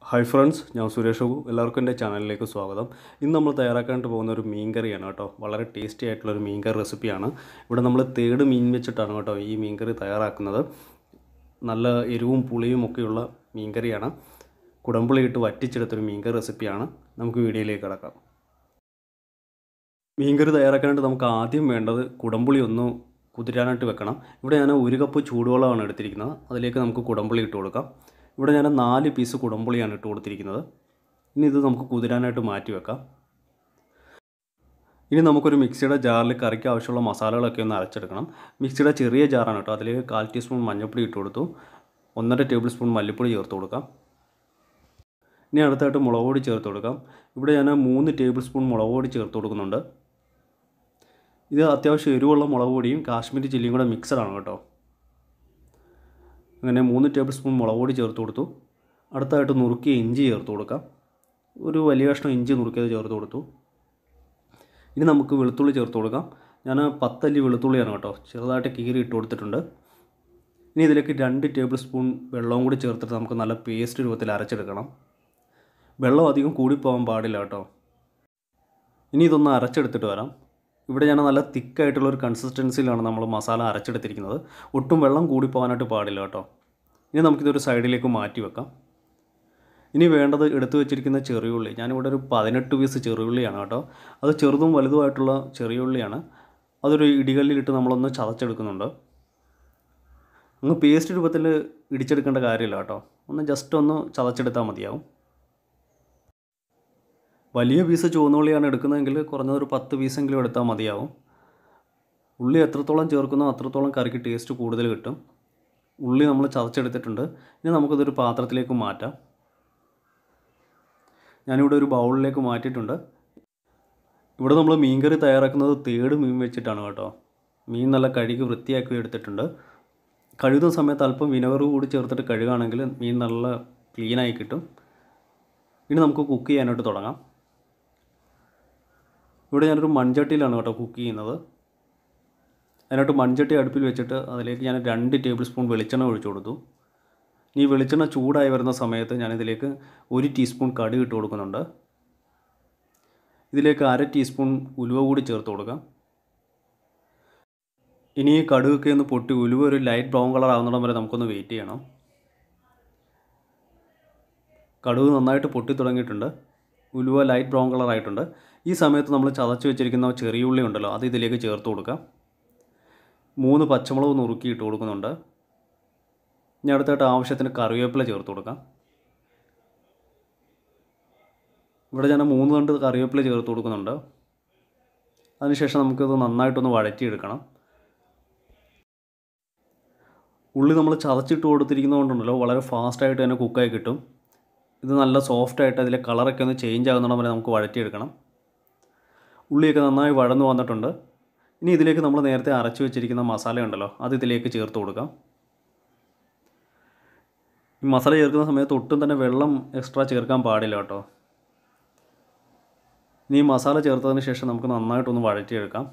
hi friends ഞാൻ സുരേഷ് ബാബു എല്ലാവർക്കും എൻ്റെ ചാനലിലേക്ക് സ്വാഗതം ഇന്ന് നമ്മൾ തയ്യാറാക്കാനായിട്ട് പോകുന്ന ഒരു മീൻ കറിയാണ് കേട്ടോ വളരെ ടേസ്റ്റി ആയിട്ടുള്ളൊരു മീൻ കറി റെസിപ്പിയാണ് ഇവിടെ നമ്മൾ തേട് മീൻ വെച്ചിട്ടാണ് കേട്ടോ ഈ മീൻ കറി തയ്യാറാക്കുന്നത് നല്ല എരിവും പുളിയും ഒക്കെയുള്ള മീൻ കറിയാണ് കുടംപുളി ഇട്ട് വറ്റിച്ചെടുത്തൊരു മീൻ കറി റെസിപ്പിയാണ് നമുക്ക് വീഡിയോയിലേക്ക് കിടക്കാം മീൻ കറി തയ്യാറാക്കാനായിട്ട് നമുക്ക് ആദ്യം വേണ്ടത് കുടംപുളി ഒന്ന് കുതിരാനായിട്ട് വെക്കണം ഇവിടെ ഞാൻ ഒരു കപ്പ് ചൂടുവെള്ളമാണ് എടുത്തിരിക്കുന്നത് അതിലേക്ക് നമുക്ക് കുടംപുളി ഇട്ട് കൊടുക്കാം ഇവിടെ ഞാൻ നാല് പീസ് കുടംപുളിയാണ് ഇട്ട് കൊടുത്തിരിക്കുന്നത് ഇനി ഇത് നമുക്ക് കുതിരാനായിട്ട് മാറ്റി വെക്കാം ഇനി നമുക്കൊരു മിക്സിയുടെ ജാറിൽ കറിക്ക് ആവശ്യമുള്ള മസാലകളൊക്കെ ഒന്ന് അരച്ചെടുക്കണം മിക്സിയുടെ ചെറിയ ജാറാണ് കേട്ടോ അതിലേക്ക് കാൽ ടീസ്പൂൺ മഞ്ഞൾപ്പൊടി ഇട്ട് കൊടുത്തു ഒന്നര ടേബിൾ സ്പൂൺ മല്ലിപ്പൊടി ചേർത്ത് കൊടുക്കാം ഇനി അടുത്തായിട്ട് മുളക് പൊടി ചേർത്ത് കൊടുക്കാം ഇവിടെ ഞാൻ മൂന്ന് ടേബിൾ സ്പൂൺ മുളക് പൊടി ചേർത്ത് കൊടുക്കുന്നുണ്ട് ഇത് അത്യാവശ്യം എരിവുള്ള മുളക് പൊടിയും കാശ്മീരി ചില്ലിയും കൂടെ മിക്സഡാണ് കേട്ടോ അങ്ങനെ മൂന്ന് ടേബിൾ സ്പൂൺ മുളക് പൊടി ചേർത്ത് കൊടുത്തു അടുത്തായിട്ട് നുറുക്കിയ ഇഞ്ചി ചേർത്ത് കൊടുക്കാം ഒരു വലിയ കഷ്ണം ഇഞ്ചി നുറുക്കിയത് ചേർത്ത് കൊടുത്തു ഇനി നമുക്ക് വെളുത്തുള്ളി ചേർത്ത് കൊടുക്കാം ഞാൻ പത്തല്ലി വെളുത്തുള്ളിയാണ് കേട്ടോ ചെറുതായിട്ട് കീറി ഇട്ട് കൊടുത്തിട്ടുണ്ട് ഇനി ഇതിലേക്ക് രണ്ട് ടേബിൾ സ്പൂൺ വെള്ളവും കൂടി ചേർത്തിട്ട് നമുക്ക് നല്ല പേസ്റ്റ് രൂപത്തിൽ അരച്ചെടുക്കണം വെള്ളം അധികം കൂടിപ്പോകാൻ പാടില്ല കേട്ടോ ഇനി ഇതൊന്ന് അരച്ചെടുത്തിട്ട് വരാം ഇവിടെ ഞാൻ നല്ല തിക്കായിട്ടുള്ള ഒരു കൺസിസ്റ്റൻസിയിലാണ് നമ്മൾ മസാല അരച്ചെടുത്തിരിക്കുന്നത് ഒട്ടും വെള്ളം കൂടി പോകാനായിട്ട് പാടില്ല കേട്ടോ ഇനി നമുക്കിതൊരു സൈഡിലേക്ക് മാറ്റി വെക്കാം ഇനി വേണ്ടത് എടുത്തു വെച്ചിരിക്കുന്ന ചെറിയുള്ളി ഞാനിവിടെ ഒരു പതിനെട്ട് പീസ് ചെറിയുള്ളിയാണ് കേട്ടോ അത് ചെറുതും വലുതുമായിട്ടുള്ള ചെറിയുള്ളിയാണ് അതൊരു ഇടികല്ലിലിട്ട് നമ്മളൊന്ന് ചതച്ചെടുക്കുന്നുണ്ട് അങ്ങ് പേസ്റ്റ് രൂപത്തിൽ ഇടിച്ചെടുക്കേണ്ട കാര്യമില്ല കേട്ടോ ഒന്ന് ജസ്റ്റ് ഒന്ന് ചതച്ചെടുത്താൽ മതിയാവും വലിയ പീസ് ചുവന്നുള്ളിയാണ് എടുക്കുന്നതെങ്കിൽ കുറഞ്ഞതൊരു പത്ത് പീസെങ്കിലും എടുത്താൽ മതിയാവും ഉള്ളി എത്രത്തോളം ചേർക്കുന്നോ അത്രത്തോളം കറിക്ക് ടേസ്റ്റ് കൂടുതൽ കിട്ടും ഉള്ളി നമ്മൾ ചതച്ചെടുത്തിട്ടുണ്ട് ഇനി നമുക്കിതൊരു പാത്രത്തിലേക്ക് മാറ്റാം ഞാനിവിടെ ഒരു ബൗളിലേക്ക് മാറ്റിയിട്ടുണ്ട് ഇവിടെ നമ്മൾ മീൻ കറി തയ്യാറാക്കുന്നത് തേട് മീൻ വെച്ചിട്ടാണ് കേട്ടോ മീൻ നല്ല കഴുകി വൃത്തിയാക്കി എടുത്തിട്ടുണ്ട് കഴുകുന്ന സമയത്ത് അല്പം വിനെഗർ കൂടി ചേർത്തിട്ട് കഴുകുകയാണെങ്കിൽ മീൻ നല്ല ക്ലീനായി കിട്ടും ഇനി നമുക്ക് കുക്ക് ചെയ്യാനായിട്ട് തുടങ്ങാം ഇവിടെ ഞാനൊരു മൺചട്ടിയിലാണ് കേട്ടോ കുക്ക് ചെയ്യുന്നത് അതിനായിട്ട് മൺചട്ടി അടുപ്പിൽ വെച്ചിട്ട് അതിലേക്ക് ഞാൻ രണ്ട് ടേബിൾ സ്പൂൺ വെളിച്ചെണ്ണ ഒഴിച്ചു കൊടുത്തു ഈ വെളിച്ചെണ്ണ ചൂടായി വരുന്ന സമയത്ത് ഞാനിതിലേക്ക് ഒരു ടീസ്പൂൺ കടുക് ഇട്ട് കൊടുക്കുന്നുണ്ട് ഇതിലേക്ക് അര ടീസ്പൂൺ ഉലുവ കൂടി ചേർത്ത് കൊടുക്കാം ഇനി ഈ കടുകൊക്കെ ഒന്ന് പൊട്ടി ഉലുവ ഒരു ലൈറ്റ് ബ്രൗൺ കളർ ആകുന്നിടം വരെ നമുക്കൊന്ന് വെയിറ്റ് ചെയ്യണം കടുക് നന്നായിട്ട് പൊട്ടി തുടങ്ങിയിട്ടുണ്ട് ഉലുവ ലൈറ്റ് ബ്രൗൺ കളർ ആയിട്ടുണ്ട് ഈ സമയത്ത് നമ്മൾ ചതച്ച് വെച്ചിരിക്കുന്ന ചെറിയ ഉള്ളി ഉണ്ടല്ലോ അത് ഇതിലേക്ക് ചേർത്ത് കൊടുക്കാം മൂന്ന് പച്ചമുളക് നുറുക്കി ഇട്ട് കൊടുക്കുന്നുണ്ട് ഇനി അടുത്തായിട്ട് ആവശ്യത്തിന് കറിവേപ്പില ചേർത്ത് കൊടുക്കാം ഇവിടെ ഞാൻ മൂന്ന് തണ്ട് കറിവേപ്പില ചേർത്ത് കൊടുക്കുന്നുണ്ട് അതിനുശേഷം നമുക്കിത് നന്നായിട്ടൊന്ന് വഴറ്റിയെടുക്കണം ഉള്ളി നമ്മൾ ചതച്ചിട്ട് കൊടുത്തിരിക്കുന്നതുകൊണ്ടുണ്ടല്ലോ വളരെ ഫാസ്റ്റായിട്ട് തന്നെ കുക്കായി കിട്ടും ഇത് നല്ല സോഫ്റ്റായിട്ട് അതിലെ കളറൊക്കെ ഒന്ന് ചേഞ്ച് ആകുന്നിടം വരെ നമുക്ക് വഴറ്റിയെടുക്കണം ഉള്ളിയൊക്കെ നന്നായി വഴന്നു വന്നിട്ടുണ്ട് ഇനി ഇതിലേക്ക് നമ്മൾ നേരത്തെ അരച്ചു വെച്ചിരിക്കുന്ന മസാല ഉണ്ടല്ലോ അത് ഇതിലേക്ക് ചേർത്ത് കൊടുക്കാം ഈ മസാല ചേർക്കുന്ന സമയത്ത് ഒട്ടും തന്നെ വെള്ളം എക്സ്ട്രാ ചേർക്കാൻ പാടില്ല കേട്ടോ ഇനി ഈ മസാല ചേർത്തതിന് ശേഷം നമുക്ക് നന്നായിട്ടൊന്ന് വഴറ്റിയെടുക്കാം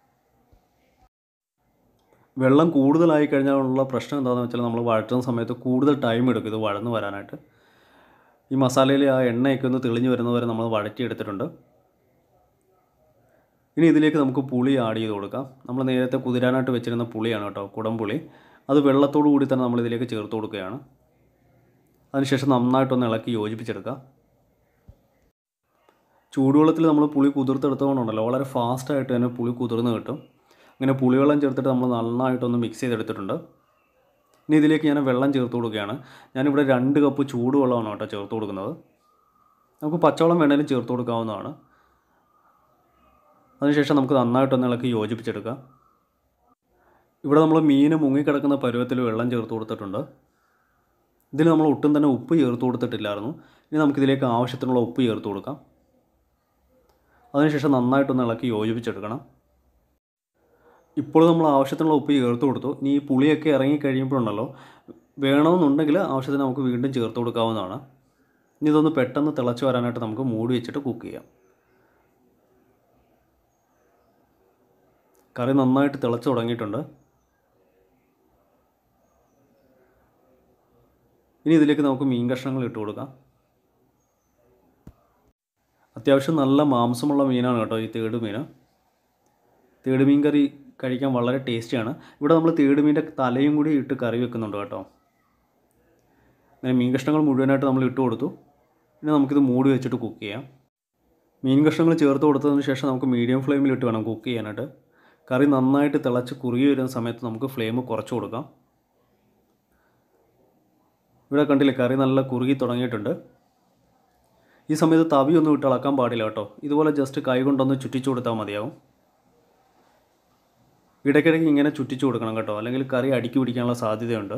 വെള്ളം കൂടുതലായി കഴിഞ്ഞാലുള്ള പ്രശ്നം എന്താണെന്ന് വെച്ചാൽ നമ്മൾ വഴറ്റുന്ന സമയത്ത് കൂടുതൽ ടൈം എടുക്കും ഇത് വഴന്ന് വരാനായിട്ട് ഈ മസാലയിൽ ആ എണ്ണയൊക്കെ ഒന്ന് തെളിഞ്ഞ് വരുന്നവരെ നമ്മൾ വഴറ്റിയെടുത്തിട്ടുണ്ട് ഇനി ഇതിലേക്ക് നമുക്ക് പുളി ആഡ് ചെയ്ത് കൊടുക്കാം നമ്മൾ നേരത്തെ കുതിരാനായിട്ട് വെച്ചിരുന്ന പുളിയാണ് കേട്ടോ കുടംപുളി അത് വെള്ളത്തോടു കൂടി തന്നെ നമ്മൾ ഇതിലേക്ക് ചേർത്ത് കൊടുക്കുകയാണ് അതിനുശേഷം നന്നായിട്ടൊന്ന് ഇളക്കി യോജിപ്പിച്ചെടുക്കാം ചൂടുവെള്ളത്തിൽ നമ്മൾ പുളി കുതിർത്തെടുത്തുകൊണ്ടുണ്ടല്ലോ വളരെ ഫാസ്റ്റായിട്ട് തന്നെ പുളി കുതിർന്ന് കിട്ടും അങ്ങനെ പുളിവെള്ളം ചേർത്തിട്ട് നമ്മൾ നന്നായിട്ടൊന്ന് മിക്സ് ചെയ്തെടുത്തിട്ടുണ്ട് ഇനി ഇതിലേക്ക് ഞാൻ വെള്ളം ചേർത്ത് കൊടുക്കുകയാണ് ഞാനിവിടെ രണ്ട് കപ്പ് ചൂടുവെള്ളമാണ് കേട്ടോ ചേർത്ത് കൊടുക്കുന്നത് നമുക്ക് പച്ചവെള്ളം വേണേലും ചേർത്ത് കൊടുക്കാവുന്നതാണ് അതിനുശേഷം നമുക്ക് നന്നായിട്ടൊന്ന് ഇളക്കി യോജിപ്പിച്ചെടുക്കാം ഇവിടെ നമ്മൾ മീൻ മുങ്ങിക്കിടക്കുന്ന പരുവത്തിൽ വെള്ളം ചേർത്ത് കൊടുത്തിട്ടുണ്ട് ഇതിൽ നമ്മൾ ഒട്ടും തന്നെ ഉപ്പ് ചേർത്ത് കൊടുത്തിട്ടില്ലായിരുന്നു ഇനി നമുക്കിതിലേക്ക് ആവശ്യത്തിനുള്ള ഉപ്പ് ചേർത്ത് കൊടുക്കാം അതിനുശേഷം നന്നായിട്ടൊന്ന് ഇളക്കി യോജിപ്പിച്ചെടുക്കണം ഇപ്പോൾ നമ്മൾ ആവശ്യത്തിനുള്ള ഉപ്പ് ചേർത്ത് കൊടുത്തു ഇനി ഈ പുളിയൊക്കെ ഇറങ്ങി കഴിയുമ്പോഴുണ്ടല്ലോ വേണമെന്നുണ്ടെങ്കിൽ ആവശ്യത്തിന് നമുക്ക് വീണ്ടും ചേർത്ത് കൊടുക്കാവുന്നതാണ് ഇനി ഇതൊന്ന് പെട്ടെന്ന് തിളച്ച് വരാനായിട്ട് നമുക്ക് മൂടി വെച്ചിട്ട് കുക്ക് ചെയ്യാം കറി നന്നായിട്ട് തിളച്ച് തുടങ്ങിയിട്ടുണ്ട് ഇനി ഇതിലേക്ക് നമുക്ക് മീൻ കഷ്ണങ്ങൾ ഇട്ട് കൊടുക്കാം അത്യാവശ്യം നല്ല മാംസമുള്ള മീനാണ് കേട്ടോ ഈ തേട് മീൻ തേട് മീൻ കറി കഴിക്കാൻ വളരെ ടേസ്റ്റിയാണ് ഇവിടെ നമ്മൾ തേട് മീൻ്റെ തലയും കൂടി ഇട്ട് കറി വെക്കുന്നുണ്ട് കേട്ടോ അങ്ങനെ മീൻ കഷ്ണങ്ങൾ മുഴുവനായിട്ട് നമ്മൾ ഇട്ട് കൊടുത്തു പിന്നെ നമുക്കിത് മൂടി വെച്ചിട്ട് കുക്ക് ചെയ്യാം മീൻ കഷ്ണങ്ങൾ ചേർത്ത് കൊടുത്തതിന് ശേഷം നമുക്ക് മീഡിയം ഫ്ലെയിമിലിട്ട് വേണം കുക്ക് ചെയ്യാനായിട്ട് കറി നന്നായിട്ട് തിളച്ച് കുറുകി വരുന്ന സമയത്ത് നമുക്ക് ഫ്ലെയിം കുറച്ച് കൊടുക്കാം ഇവിടെ കണ്ടില്ലേ കറി നല്ല കുറുകി തുടങ്ങിയിട്ടുണ്ട് ഈ സമയത്ത് തവിയൊന്നും ഇട്ട് ഇളക്കാൻ പാടില്ല കേട്ടോ ഇതുപോലെ ജസ്റ്റ് കൈ കൊണ്ടൊന്ന് ചുറ്റിച്ചു കൊടുത്താൽ മതിയാവും ഇടയ്ക്കിടയ്ക്ക് ഇങ്ങനെ ചുറ്റിച്ചു കൊടുക്കണം കേട്ടോ അല്ലെങ്കിൽ കറി അടുക്കി പിടിക്കാനുള്ള സാധ്യതയുണ്ട്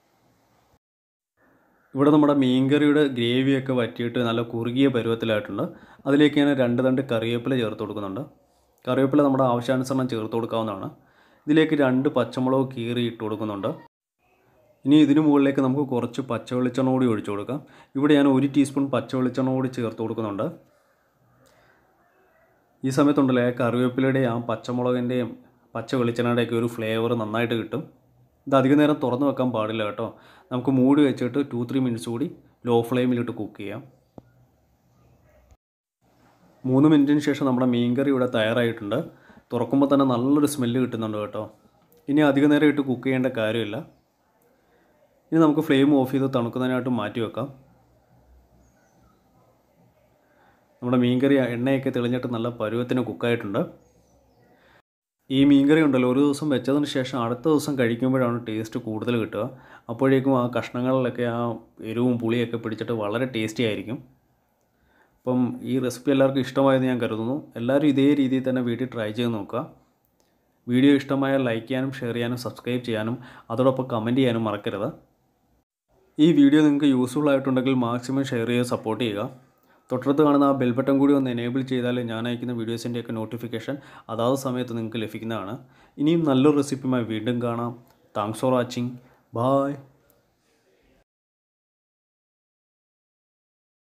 ഇവിടെ നമ്മുടെ മീൻകറിയുടെ ഗ്രേവിയൊക്കെ വറ്റിയിട്ട് നല്ല കുറുകിയ പരുവത്തിലായിട്ടുണ്ട് അതിലേക്ക് ഞാൻ രണ്ട് തണ്ട് കറിവേപ്പില ചേർത്ത് കൊടുക്കുന്നുണ്ട് കറിവേപ്പില നമ്മുടെ ആവശ്യാനുസരണം ചേർത്ത് കൊടുക്കാവുന്നതാണ് ഇതിലേക്ക് രണ്ട് പച്ചമുളക് കീറി ഇട്ട് കൊടുക്കുന്നുണ്ട് ഇനി ഇതിനു മുകളിലേക്ക് നമുക്ക് കുറച്ച് പച്ച വെളിച്ചെണ്ണ കൂടി ഒഴിച്ചു കൊടുക്കാം ഇവിടെ ഞാൻ ഒരു ടീസ്പൂൺ പച്ച വെളിച്ചെണ്ണ കൂടി ചേർത്ത് കൊടുക്കുന്നുണ്ട് ഈ സമയത്തുണ്ടല്ലോ ആ കറിവേപ്പിലയുടെയും ആ പച്ചമുളകിൻ്റെയും പച്ച വെളിച്ചെണ്ണയുടെയൊക്കെ ഒരു ഫ്ലേവർ നന്നായിട്ട് കിട്ടും ഇത് അധിക നേരം തുറന്ന് വെക്കാൻ പാടില്ല കേട്ടോ നമുക്ക് മൂടി വെച്ചിട്ട് ടു ത്രീ മിനിറ്റ്സ് കൂടി ലോ ഫ്ലെയിമിലിട്ട് കുക്ക് ചെയ്യാം മൂന്ന് മിനിറ്റിന് ശേഷം നമ്മുടെ മീൻകറി ഇവിടെ തയ്യാറായിട്ടുണ്ട് തുറക്കുമ്പോൾ തന്നെ നല്ലൊരു സ്മെല്ല് കിട്ടുന്നുണ്ട് കേട്ടോ ഇനി അധിക നേരം ഇട്ട് കുക്ക് ചെയ്യേണ്ട കാര്യമില്ല ഇനി നമുക്ക് ഫ്ലെയിം ഓഫ് ചെയ്ത് തണുക്കുന്നതിനായിട്ട് മാറ്റി വെക്കാം നമ്മുടെ മീൻകറി എണ്ണയൊക്കെ തെളിഞ്ഞിട്ട് നല്ല പരുവത്തിന് കുക്കായിട്ടുണ്ട് ഈ മീൻകറി ഉണ്ടല്ലോ ഒരു ദിവസം വെച്ചതിന് ശേഷം അടുത്ത ദിവസം കഴിക്കുമ്പോഴാണ് ടേസ്റ്റ് കൂടുതൽ കിട്ടുക അപ്പോഴേക്കും ആ കഷ്ണങ്ങളിലൊക്കെ ആ എരിവും പുളിയൊക്കെ പിടിച്ചിട്ട് വളരെ ടേസ്റ്റി ആയിരിക്കും അപ്പം ഈ റെസിപ്പി എല്ലാവർക്കും ഇഷ്ടമായെന്ന് ഞാൻ കരുതുന്നു എല്ലാവരും ഇതേ രീതിയിൽ തന്നെ വീട്ടിൽ ട്രൈ ചെയ്ത് നോക്കുക വീഡിയോ ഇഷ്ടമായാൽ ലൈക്ക് ചെയ്യാനും ഷെയർ ചെയ്യാനും സബ്സ്ക്രൈബ് ചെയ്യാനും അതോടൊപ്പം കമൻറ്റ് ചെയ്യാനും മറക്കരുത് ഈ വീഡിയോ നിങ്ങൾക്ക് യൂസ്ഫുൾ ആയിട്ടുണ്ടെങ്കിൽ മാക്സിമം ഷെയർ ചെയ്ത് സപ്പോർട്ട് ചെയ്യുക തൊട്ടടുത്ത് കാണുന്ന ആ ബെൽ ബട്ടൺ കൂടി ഒന്ന് എനേബിൾ ചെയ്താൽ ഞാൻ അയക്കുന്ന വീഡിയോസിൻ്റെയൊക്കെ നോട്ടിഫിക്കേഷൻ അതാത് സമയത്ത് നിങ്ങൾക്ക് ലഭിക്കുന്നതാണ് ഇനിയും നല്ലൊരു റെസിപ്പിയുമായി വീണ്ടും കാണാം താങ്ക്സ് ഫോർ വാച്ചിങ് ബായ്